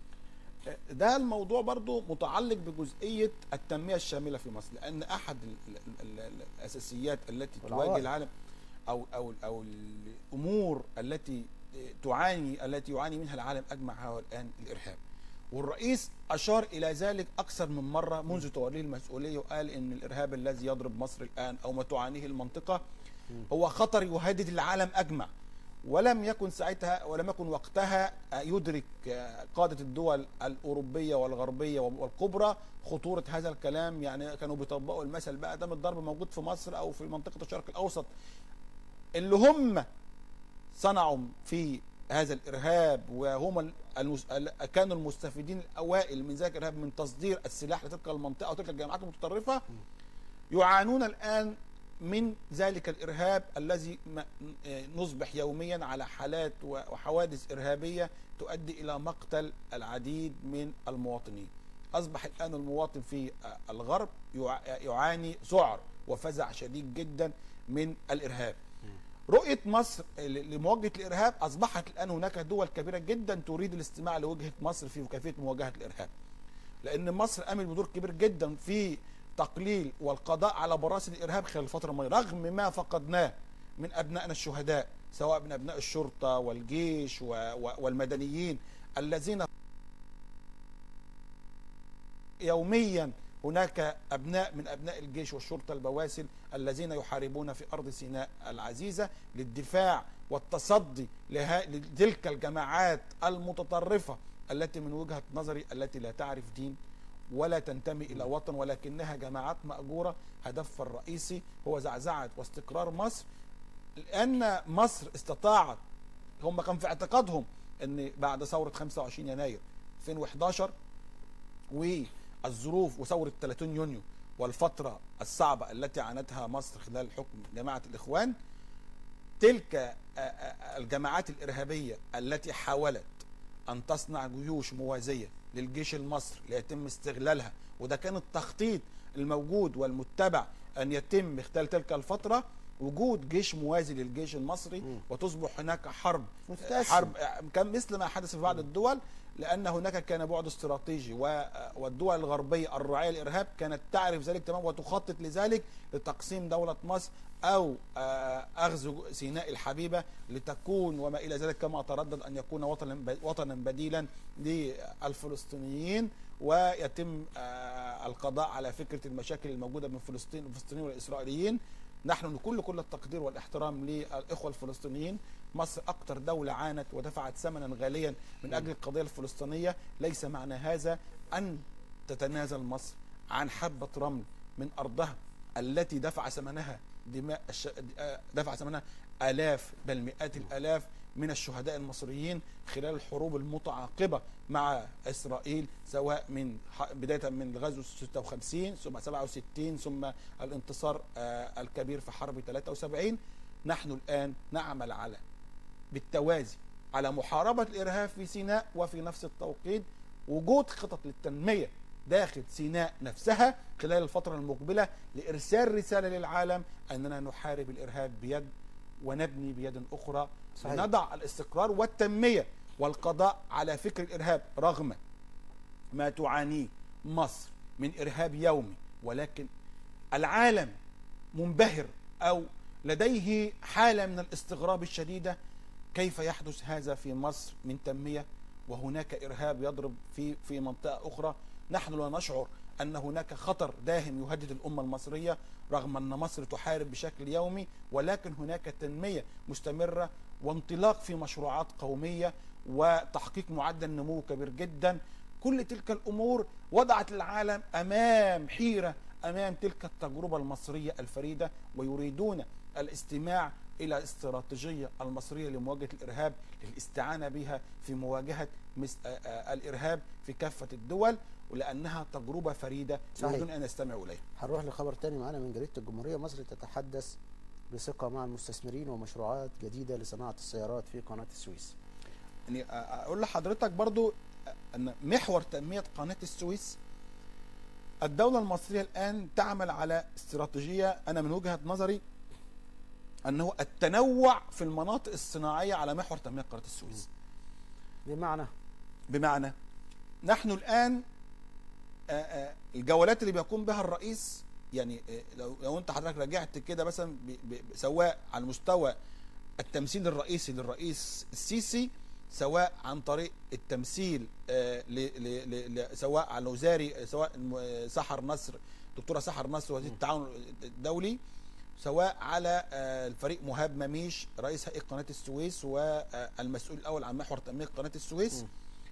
ده الموضوع برضو متعلق بجزئية التنمية الشاملة في مصر لأن أحد ال ال ال الأساسيات التي والعوائق. تواجه العالم أو أو أو الأمور التي تعاني التي يعاني منها العالم أجمع هو الآن الإرهاب والرئيس أشار إلى ذلك أكثر من مرة منذ توليه المسؤولية وقال إن الإرهاب الذي يضرب مصر الآن أو ما تعانيه المنطقة هو خطر يهدد العالم أجمع ولم يكن ساعتها ولم يكن وقتها يدرك قادة الدول الأوروبية والغربية والكبرى خطورة هذا الكلام يعني كانوا بيطبقوا المثل بقى دام الضرب موجود في مصر أو في منطقة الشرق الأوسط اللي هم صنعوا في هذا الإرهاب وهم المس... كانوا المستفيدين الأوائل من ذلك الإرهاب من تصدير السلاح لتلك المنطقة وتلك الجماعات المتطرفة يعانون الآن من ذلك الإرهاب الذي نصبح يوميا على حالات وحوادث إرهابية تؤدي إلى مقتل العديد من المواطنين أصبح الآن المواطن في الغرب يعاني ذعر وفزع شديد جدا من الإرهاب رؤية مصر لمواجهة الإرهاب أصبحت الآن هناك دول كبيرة جدا تريد الاستماع لوجهة مصر في كيفية مواجهة الإرهاب لأن مصر قامت بدور كبير جدا في تقليل والقضاء على براثن الارهاب خلال الفتره الماضيه رغم ما فقدناه من ابنائنا الشهداء سواء من ابناء الشرطه والجيش و- و- والمدنيين الذين يوميا هناك ابناء من ابناء الجيش والشرطه البواسل الذين يحاربون في ارض سيناء العزيزه للدفاع والتصدي لها- لتلك الجماعات المتطرفه التي من وجهه نظري التي لا تعرف دين ولا تنتمي الى وطن ولكنها جماعات ماجوره هدفها الرئيسي هو زعزعه واستقرار مصر لان مصر استطاعت هم كان في اعتقادهم ان بعد ثوره 25 يناير 2011 والظروف وثوره 30 يونيو والفتره الصعبه التي عانتها مصر خلال حكم جماعه الاخوان تلك آه، آه، الجماعات الارهابيه التي حاولت ان تصنع جيوش موازيه للجيش المصري ليتم استغلالها وده كان التخطيط الموجود والمتبع ان يتم خلال تلك الفتره وجود جيش موازي للجيش المصري مم. وتصبح هناك حرب متقسم. حرب كان مثل ما حدث في بعض الدول لان هناك كان بعد استراتيجي و- والدول الغربيه الراعيه للارهاب كانت تعرف ذلك تماما وتخطط لذلك لتقسيم دوله مصر او آه، اخذ سيناء الحبيبه لتكون وما الى ذلك كما تردد ان يكون وطنا ب- وطنا بديلا للفلسطينيين ويتم آه، القضاء على فكره المشاكل الموجوده من فلسطين الفلسطينيين والاسرائيليين نحن نكل كل التقدير والاحترام للاخوه الفلسطينيين مصر اكثر دوله عانت ودفعت ثمنا غاليا من اجل القضيه الفلسطينيه ليس معنى هذا ان تتنازل مصر عن حبه رمل من ارضها التي دفع ثمنها دماء الش... آه، دفع ثمنها الاف بل مئات الالاف من الشهداء المصريين خلال الحروب المتعاقبه مع اسرائيل سواء من ح- بدايه من غزو 56 ثم 67 ثم الانتصار آه، الكبير في حرب 73 نحن الان نعمل على بالتوازي على محاربه الارهاب في سيناء وفي نفس التوقيت وجود خطط للتنميه داخل سيناء نفسها خلال الفتره المقبله لارسال رساله للعالم اننا نحارب الارهاب بيد ونبني بيد اخرى صحيح. نضع الاستقرار والتنميه والقضاء على فكر الارهاب رغم ما تعانيه مصر من ارهاب يومي ولكن العالم منبهر او لديه حاله من الاستغراب الشديده كيف يحدث هذا في مصر من تنميه وهناك ارهاب يضرب في في منطقه اخرى نحن لا نشعر ان هناك خطر داهم يهدد الامه المصريه رغم ان مصر تحارب بشكل يومي ولكن هناك تنميه مستمره وانطلاق في مشروعات قوميه وتحقيق معدل نمو كبير جدا كل تلك الامور وضعت العالم امام حيره امام تلك التجربه المصريه الفريده ويريدون الاستماع الى الاستراتيجيه المصريه لمواجهه الارهاب للاستعانه بها في مواجهه مس... آ- آ- الارهاب في كافه الدول ولانها تجربه فريده صحيح. يريدون ان يستمعوا اليها. هنروح لخبر تاني معانا من جريدة الجمهورية مصر تتحدث بثقة مع المستثمرين ومشروعات جديدة لصناعة السيارات في قناة السويس يعني أ- اقول لحضرتك برضو ان محور تنميه قناه السويس الدوله المصريه الان تعمل على استراتيجيه انا من وجهه نظري انه التنوع في المناطق الصناعيه على محور تنميه قناه السويس بمعنى بمعنى نحن الان آه، آه، الجولات اللي بيقوم بها الرئيس يعني آه، لو لو انت حضرتك رجعت كده مثلا ب- ب- سواء على مستوى التمثيل الرئيسي للرئيس السيسي سواء عن طريق التمثيل آه، ل- ل- ل- ل- سواء على الوزاري سواء الم- آه، سحر نصر دكتوره سحر نصر وزير التعاون الدولي سواء على آه، الفريق مهاب مميش رئيس هيئه قناه السويس والمسؤول الاول عن محور تنميه قناه السويس م.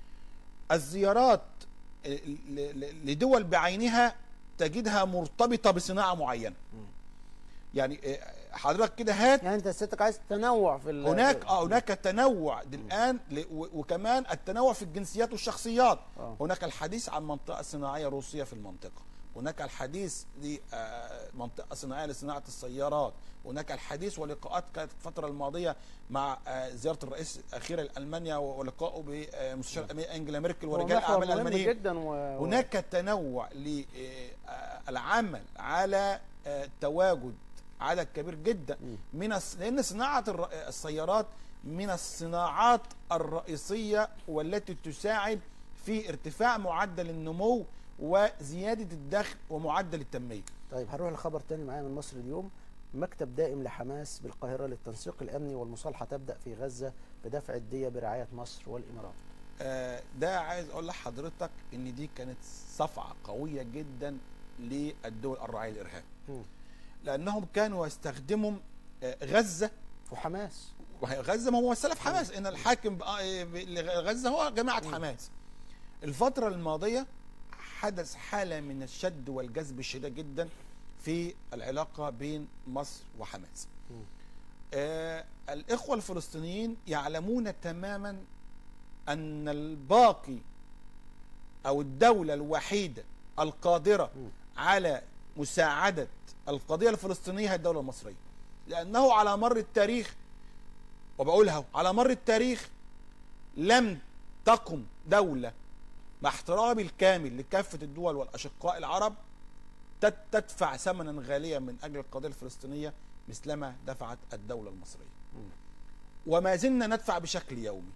الزيارات ل- ل- لدول بعينها تجدها مرتبطه بصناعه معينه م. يعني آه، حضرتك كده هات يعني انت سيادتك عايز تنوع في ال- هناك اه هناك تنوع دي الان ل- و- وكمان التنوع في الجنسيات والشخصيات آه. هناك الحديث عن منطقه صناعيه روسيه في المنطقه هناك الحديث لمنطقه صناعيه لصناعه السيارات هناك الحديث ولقاءات كانت الفتره الماضيه مع آه، زياره الرئيس الاخيره لالمانيا ولقائه بمستشار الامريكي انجلا ميركل هو ورجال محور الاعمال مهم الالمانيين جدا و... و- هناك تنوع للعمل على آه، التواجد عدد كبير جدا مم. من الص... لان صناعه الر- السيارات من الصناعات الرئيسيه والتي تساعد في ارتفاع معدل النمو وزياده الدخل ومعدل التنميه. طيب هنروح لخبر تاني معايا من مصر اليوم مكتب دائم لحماس بالقاهرة للتنسيق الأمني والمصالحة تبدأ في غزة بدفع الدية برعاية مصر والإمارات آه، ده عايز اقول لحضرتك ان دي كانت صفعه قويه جدا للدول الراعيه للارهاب مم. لانهم كانوا يستخدموا آه، غزه وحماس وهي غزه ممثله في حماس ان الحاكم بقى- لغزه هو جماعه مم. حماس الفتره الماضيه حدث حاله من الشد والجذب الشديد جدا في العلاقه بين مصر وحماس مم. آه الاخوه الفلسطينيين يعلمون تماما ان الباقي او الدوله الوحيده القادره مم. على مساعده القضيه الفلسطينيه هي الدوله المصريه لانه على مر التاريخ وبقولها على مر التاريخ لم تقم دوله مع احترامي الكامل لكافه الدول والاشقاء العرب تت- تدفع ثمنا غاليا من اجل القضيه الفلسطينيه مثلما دفعت الدوله المصريه مم. وما زلنا ندفع بشكل يومي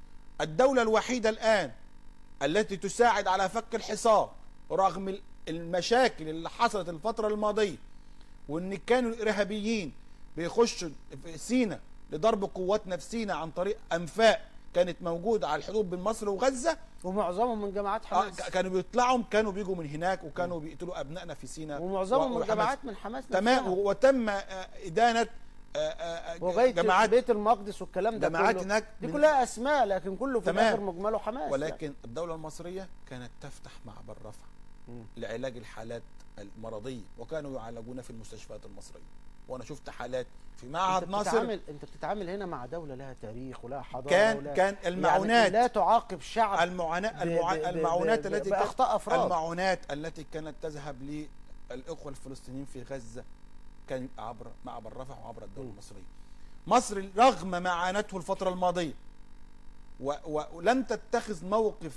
الدولة الوحيدة الآن التي تساعد على فك الحصار رغم ال- المشاكل اللي حصلت الفترة الماضية وإن كانوا الإرهابيين بيخشوا في سينا لضرب قواتنا في سينا عن طريق أنفاق كانت موجودة على الحدود بين مصر وغزة ومعظمهم من جماعات آه، حماس ك- كانوا بيطلعوا كانوا بيجوا من هناك وكانوا بيقتلوا أبنائنا في سينا ومعظمهم من وحماس. جماعات من حماس تمام نفسها. وتم آه، إدانة آه، آه، وغاية جماعات بيت المقدس والكلام ده جماعات كله هناك دي من- كلها اسماء لكن كله في تمام. الاخر مجمله حماس ولكن الدولة المصرية كانت تفتح معبر رفح مم. لعلاج الحالات المرضية وكانوا يعالجون في المستشفيات المصرية وأنا شفت حالات في معهد انت ناصر بتتعامل انت بتتعامل هنا مع دوله لها تاريخ ولها حضاره كان ولها كان يعني المعونات لا تعاقب شعب المعاناة ب- المع... ب- ب- المعونات ب- التي باخطاء افراد المعونات التي كانت تذهب للإخوة الفلسطينيين في غزة كان يبقى عبر معبر رفح وعبر الدولة م. المصرية مصر رغم ما عانته الفترة الماضية و... و... ولم تتخذ موقف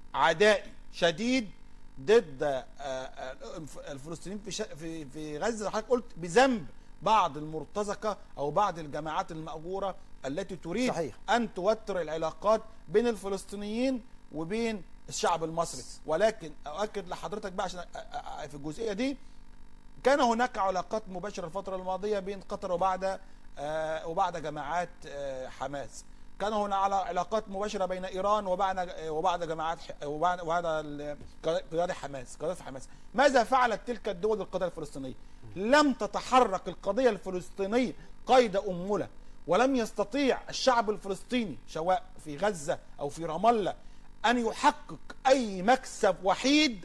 عدائي شديد ضد آه، آه، الفلسطينيين في ش... في في غزة زي ما حضرتك قلت بذنب بعض المرتزقة أو بعض الجماعات المأجورة التي تريد صحيح. أن توتر العلاقات بين الفلسطينيين وبين الشعب المصري ولكن أؤكد لحضرتك بقى عشان أ- أ- أ- في الجزئية دي كان هناك علاقات مباشرة الفترة الماضية بين قطر وبعد آه، وبعد جماعات آه، حماس كان هنا على علاقات مباشرة بين إيران وبعد وبعد جماعات ح- وبعد وبعد ال- قيادة حماس قيادة حماس ماذا فعلت تلك الدول القضية الفلسطينية لم تتحرك القضية الفلسطينية قيد أمولة ولم يستطيع الشعب الفلسطيني سواء في غزة أو في رام الله أن يحقق أي مكسب وحيد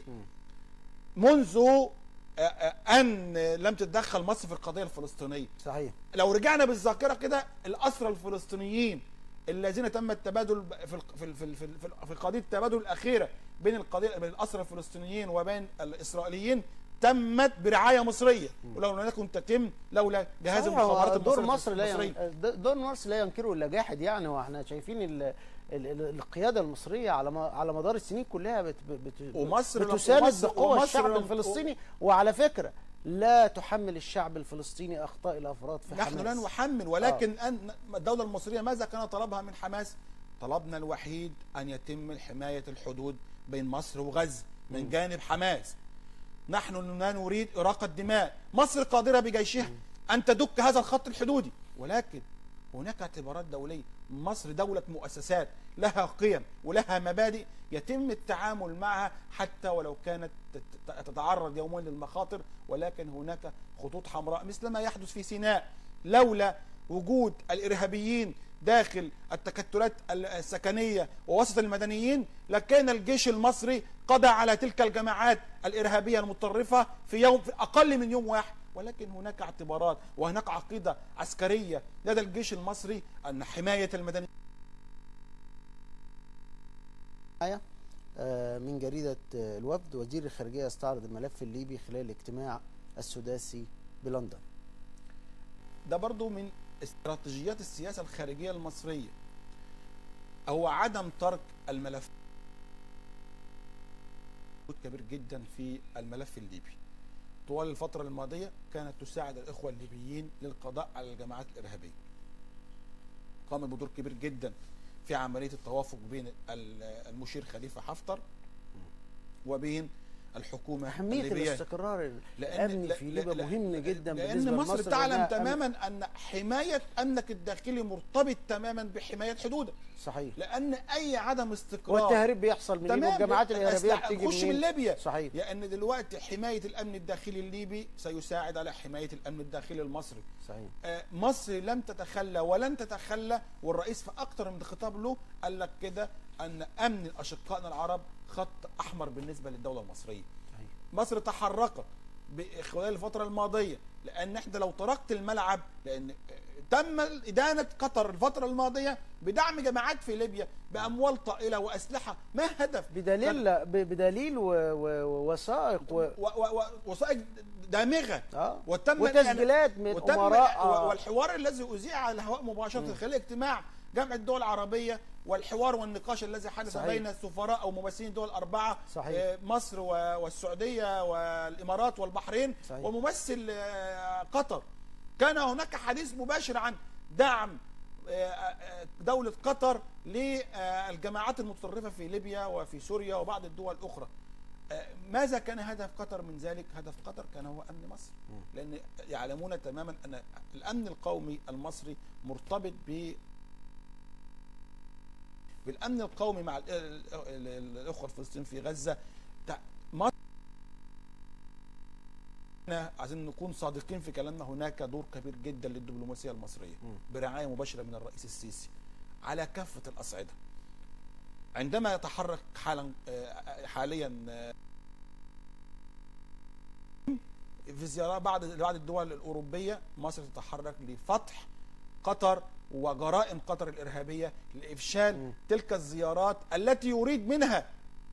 منذ آه، آه، أن لم تتدخل مصر في القضية الفلسطينية صحيح لو رجعنا بالذاكره كده الاسرى الفلسطينيين الذين تم التبادل في ال- في ال- في ال- في ال- في قضيه التبادل الاخيره بين القضيه بين الاسرى الفلسطينيين وبين الاسرائيليين تمت برعايه مصريه ولو لم تكن تتم لولا جهاز صحيح، هو المخابرات دور المصريه مصر لا المصرية. ين... دور مصر لا ينكره الا جاحد يعني واحنا شايفين ال... ال... ال- القياده المصريه على ما... على مدار السنين كلها بت... بت... ومصر لم- بتساند ومصر- بقوه ومصر الشعب لم- الفلسطيني وعلى فكره لا تحمل الشعب الفلسطيني اخطاء الافراد في نحن حماس لا نحمل ولكن أن الدولة المصرية ماذا كان طلبها من حماس؟ طلبنا الوحيد أن يتم حماية الحدود بين مصر وغزة من جانب حماس نحن لا نريد إراقة دماء مصر قادرة بجيشها أن تدك هذا الخط الحدودي ولكن هناك اعتبارات دولية مصر دولة مؤسسات لها قيم ولها مبادئ يتم التعامل معها حتى ولو كانت تت- تتعرض يوميا للمخاطر ولكن هناك خطوط حمراء مثل ما يحدث في سيناء لولا وجود الإرهابيين داخل التكتلات السكنية ووسط المدنيين لكان الجيش المصري قضى على تلك الجماعات الإرهابية المتطرفة في يوم في أقل من يوم واحد ولكن هناك اعتبارات وهناك عقيدة عسكرية لدى الجيش المصري أن حماية المدنيين معايا آه، من جريدة آه، الوفد وزير الخارجية يستعرض الملف الليبي خلال الاجتماع السداسي بلندن ده برضو من استراتيجيات السياسة الخارجية المصرية هو عدم ترك الملف كبير جدا في الملف الليبي طوال الفترة الماضية كانت تساعد الإخوة الليبيين للقضاء على الجماعات الإرهابية قامت بدور كبير جدا في عملية التوافق بين ال- المشير خليفة حفتر وبين الحكومه اهميه الليبيه الاستقرار لأن- الامني لا- في لا- ليبيا لا- مهم جدا بالنسبه لان مصر لمصر تعلم لأنها أمن- تماما ان حمايه امنك الداخلي مرتبط تماما بحمايه حدودك صحيح لان اي عدم استقرار والتهريب بيحصل منين تمام والجماعات الارهابيه الأسلحة بتيجي تخش من منين ليبيا صحيح لان دلوقتي حمايه الامن الداخلي الليبي سيساعد على حمايه الامن الداخلي المصري صحيح آه، مصر لم تتخلى ولن تتخلى والرئيس في اكتر من خطاب له قال لك كده ان امن اشقائنا العرب خط احمر بالنسبه للدوله المصريه صحيح مصر تحركت ب- خلال الفترة الماضية لأن احنا لو تركت الملعب لأن تم إدانة قطر الفترة الماضية بدعم جماعات في ليبيا بأموال طائلة وأسلحة ما هدف بدليل ب- بدليل و- و- ووثائق و... و- و- و- وثائق دامغة اه وتم وتسجيلات من وتم امراء آه. والحوار الذي أذيع على الهواء مباشرة خلال اجتماع جامعة الدول العربية والحوار والنقاش الذي حدث صحيح. بين السفراء أو ممثلين الدول الأربعة صحيح. آه، مصر و- والسعودية والإمارات والبحرين صحيح. وممثل آه، قطر كان هناك حديث مباشر عن دعم آه، آه، دولة قطر للجماعات المتطرفة في ليبيا وفي سوريا وبعض الدول الأخرى آه، ماذا كان هدف قطر من ذلك؟ هدف قطر كان هو أمن مصر لأن يعلمون تماما أن الأمن القومي المصري مرتبط ب بالأمن القومي مع ال- ال- ال- الأخوة الفلسطينيين في غزة تع- مصر احنا عايزين نكون صادقين في كلامنا هناك دور كبير جدا للدبلوماسيه المصريه مم. برعايه مباشره من الرئيس السيسي على كافه الاصعده عندما يتحرك حالا آه، حاليا آه، في زيارات بعض بعض الدول الاوروبيه مصر تتحرك لفتح قطر وجرائم قطر الارهابيه لافشال مم. تلك الزيارات التي يريد منها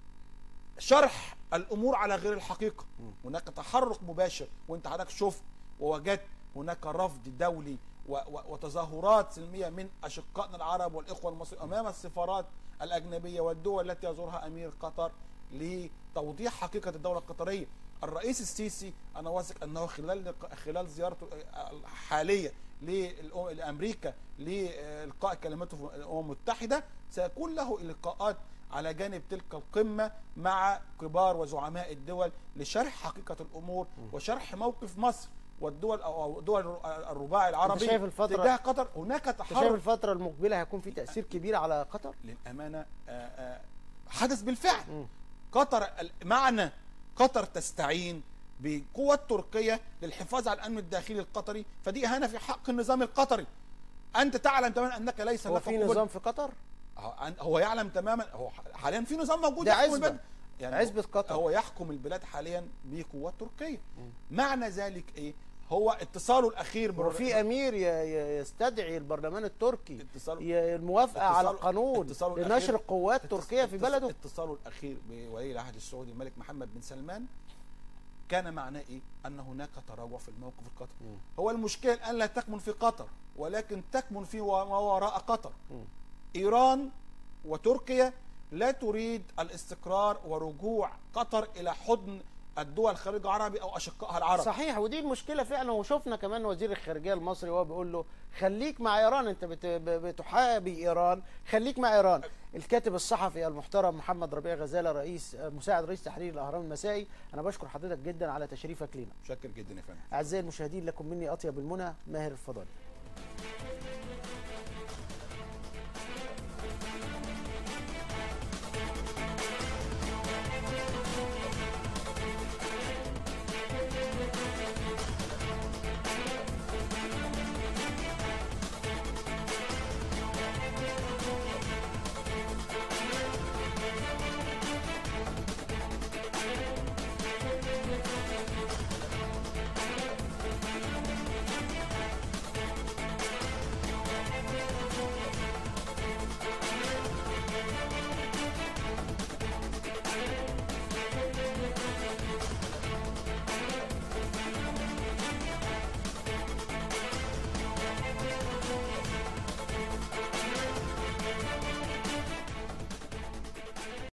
شرح الامور على غير الحقيقه مم. هناك تحرك مباشر وانت حضرتك شفت ووجدت هناك رفض دولي و- و- وتظاهرات سلميه من اشقائنا العرب والاخوه المصريين امام السفارات الاجنبيه والدول التي يزورها امير قطر لتوضيح حقيقه الدوله القطريه الرئيس السيسي انا واثق انه خلال خلال زيارته الحاليه للأم- لامريكا لالقاء كلمته في الامم المتحده سيكون له لقاءات على جانب تلك القمه مع كبار وزعماء الدول لشرح حقيقه الامور وشرح موقف مصر والدول او أو دول الرباعي العربي شايف الفترة- تجاه قطر هناك انت شايف تحرك الفتره المقبله هيكون في تاثير كبير على قطر للامانه آه، آه، حدث بالفعل مم. قطر معنى قطر تستعين بقوة تركيا للحفاظ على الامن الداخلي القطري فدي اهانه في حق النظام القطري انت تعلم تماما انك ليس هو لك في قوة- نظام في قطر هو- هو يعلم تماما هو حاليا في نظام موجود ده يحكم عزبة. البلد يعني عزبة قطر. هو يحكم البلاد حاليا بقوات تركيا مم. معنى ذلك ايه هو اتصاله الاخير هو بالر- في امير ي- ي- يستدعي البرلمان التركي اتصال ي- الموافقه على اتصال- القانون اتصاله لنشر الأخير- قوات تركيا في اتص- بلده اتصاله الاخير بولي العهد السعودي الملك محمد بن سلمان كان معناه ايه؟ ان هناك تراجع في الموقف القطري. مم. هو المشكله الان لا تكمن في قطر ولكن تكمن في ما وراء قطر. مم. ايران وتركيا لا تريد الاستقرار ورجوع قطر الى حضن الدول الخليج العربي او اشقائها العرب. صحيح ودي المشكله فعلا وشفنا كمان وزير الخارجيه المصري وهو بيقول له خليك مع ايران انت بت- ب- بتحابي ايران خليك مع ايران الكاتب الصحفي المحترم محمد ربيع غزاله رئيس مساعد رئيس تحرير الاهرام المسائي انا بشكر حضرتك جدا على تشريفك لينا متشكر جدا يا فندم. اعزائي المشاهدين لكم مني اطيب المنى ماهر الفضالي